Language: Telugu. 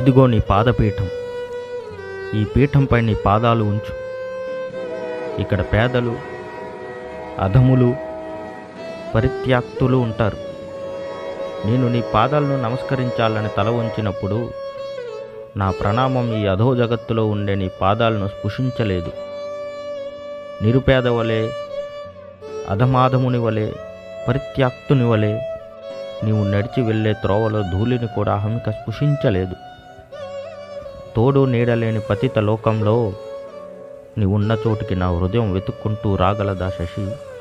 ఇదిగో నీ పాదపీఠం ఈ పీఠంపై నీ పాదాలు ఉంచు ఇక్కడ పేదలు అధములు పరిత్యాక్తులు ఉంటారు నేను నీ పాదాలను నమస్కరించాలని తల ఉంచినప్పుడు నా ప్రణామం ఈ అధో జగత్తులో ఉండే నీ పాదాలను స్పృశించలేదు నిరుపేద వలె అధమాధముని వలె పరిత్యాక్తుని వలె నీవు నడిచి వెళ్ళే త్రోవలో ధూళిని కూడా హమిక స్పృశించలేదు తోడు నీడలేని పతిత లోకంలో నీవున్న చోటికి నా హృదయం వెతుక్కుంటూ రాగలదా శశి